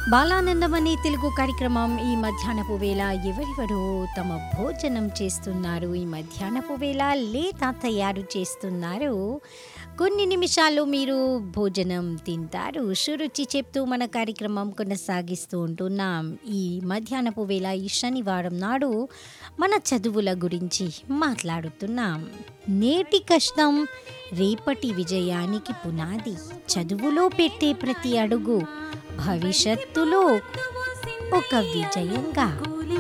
బాలానందమనే తెలుగు కార్యక్రమం ఈ మధ్యాహ్నపు వేళ ఎవరెవరో తమ భోజనం చేస్తున్నారు ఈ మధ్యాహ్నపు వేళ లేదా తయారు చేస్తున్నారు కొన్ని నిమిషాలు మీరు భోజనం తింటారు సురుచి చెప్తూ మన కార్యక్రమం కొనసాగిస్తూ ఉంటున్నాం ఈ మధ్యాహ్నపు వేళ ఈ శనివారం నాడు మన చదువుల గురించి మాట్లాడుతున్నాం నేటి కష్టం రేపటి విజయానికి పునాది చదువులో పెట్టే ప్రతి అడుగు భవిష్యత్తులో ఒక విజయంగా